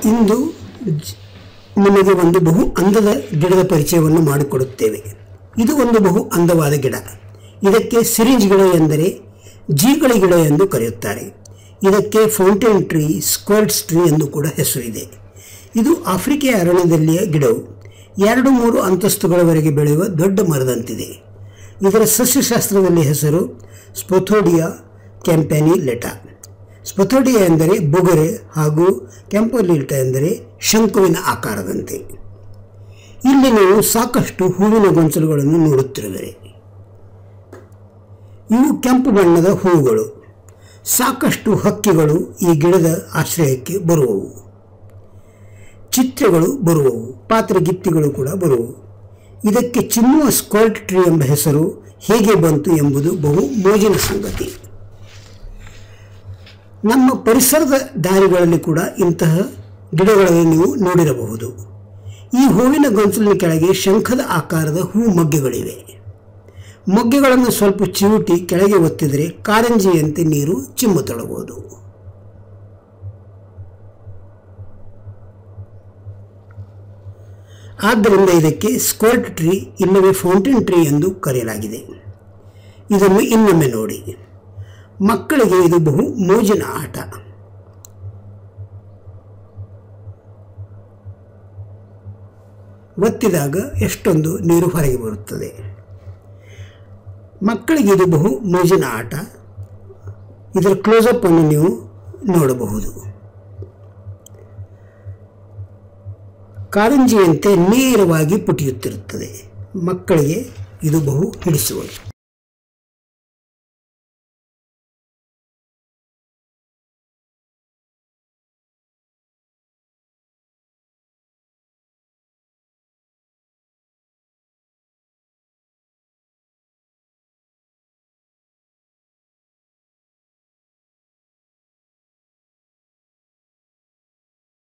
ಇಂದು ಜ್- ನಿಮಗೆ ಒಂದು ಬಹು ಅಂದದ ಗಿಡದ ಪರಿಚಯವನ್ನು ಮಾಡಿಕೊಡುತ್ತೇವೆ ಇದು ಒಂದು ಬಹು ಅಂದವಾದ ಗಿಡ ಇದಕ್ಕೆ ಸಿರಿಂಜ್ ಗಿಡ ಎಂದರೆ ಜೀಗಳಿ ಗಿಡ ಎಂದು ಕರೆಯುತ್ತಾರೆ ಇದಕ್ಕೆ ಫೌಂಟೇನ್ ಟ್ರೀ ಸ್ಕ್ವರ್ಟ್ಸ್ ಟ್ರೀ ಎಂದು ಕೂಡ ಹೆಸರಿದೆ ಇದು ಆಫ್ರಿಕೆಯ ಅರಣ್ಯದಲ್ಲಿಯ ಗಿಡವು ಎರಡು ಮೂರು ಅಂತಸ್ತುಗಳವರೆಗೆ ಬೆಳೆಯುವ ದೊಡ್ಡ ಮರದಂತಿದೆ ಇದರ ಸಸ್ಯಶಾಸ್ತ್ರದಲ್ಲಿ ಹೆಸರು ಸ್ಪೊಥೋಡಿಯಾ ಕ್ಯಾಂಪ್ಯಾನಿ ಲೆಟಾ ಸ್ಪೊಥೋಡಿಯಾ ಎಂದರೆ ಬೊಗರೆ ಹಾಗೂ ಕ್ಯಾಂಪೋಲಿಟ ಎಂದರೆ ಶಂಕುವಿನ ಆಕಾರದಂತೆ ಇಲ್ಲಿ ನೀವು ಸಾಕಷ್ಟು ಹೂವಿನ ಗೊಂಚಲುಗಳನ್ನು ನೋಡುತ್ತಿರುವಿರಿ ಇವು ಕೆಂಪು ಬಣ್ಣದ ಹೂವುಗಳು ಸಾಕಷ್ಟು ಹಕ್ಕಿಗಳು ಈ ಗಿಡದ ಆಶ್ರಯಕ್ಕೆ ಬರುವವು ಚಿತ್ರಗಳು ಬರುವವು ಪಾತ್ರಗಿತ್ತಿಗಳು ಕೂಡ ಬರುವವು ಇದಕ್ಕೆ ಚಿಮ್ಮುವ ಸ್ಕ್ವರ್ಟ್ ಟ್ರೀ ಎಂಬ ಹೆಸರು ಹೇಗೆ ಬಂತು ಎಂಬುದು ಬಹು ಮೋಜಿನ ಸಂಗತಿ ನಮ್ಮ ಪರಿಸರದ ದಾರಿಗಳಲ್ಲಿ ಕೂಡ ಇಂತಹ ಗಿಡಗಳನ್ನು ನೀವು ನೋಡಿರಬಹುದು ಈ ಹೂವಿನ ಗೊಂಚಲಿನ ಕೆಳಗೆ ಶಂಖದ ಆಕಾರದ ಹೂ ಮೊಗ್ಗೆಗಳಿವೆ ಮೊಗ್ಗೆಗಳನ್ನು ಸ್ವಲ್ಪ ಚಿವುಟಿ ಕೆಳಗೆ ಒತ್ತಿದರೆ ಕಾರಂಜಿಯಂತೆ ನೀರು ಚಿಮ್ಮತೊಡಬಹುದು ಆದ್ದರಿಂದ ಇದಕ್ಕೆ ಸ್ಕ್ವರ್ಟ್ ಟ್ರೀ ಇಲ್ಲವೇ ಫೌಂಟೇನ್ ಟ್ರೀ ಎಂದು ಕರೆಯಲಾಗಿದೆ ಇದನ್ನು ಇನ್ನೊಮ್ಮೆ ನೋಡಿ ಮಕ್ಕಳಿಗೆ ಇದು ಬಹು ಮೋಜಿನ ಆಟ ಒತ್ತಿದಾಗ ಎಷ್ಟೊಂದು ನೀರು ಹೊರಗೆ ಬರುತ್ತದೆ ಮಕ್ಕಳಿಗೆ ಇದು ಬಹು ಮೋಜಿನ ಆಟ ಇದರ ಕ್ಲೋಸಪ್ ಅನ್ನು ನೀವು ನೋಡಬಹುದು ಕಾರಂಜಿಯಂತೆ ನೇರವಾಗಿ ಪುಟಿಯುತ್ತಿರುತ್ತದೆ ಮಕ್ಕಳಿಗೆ ಇದು ಬಹು ಹಿಡಿಸುವುದು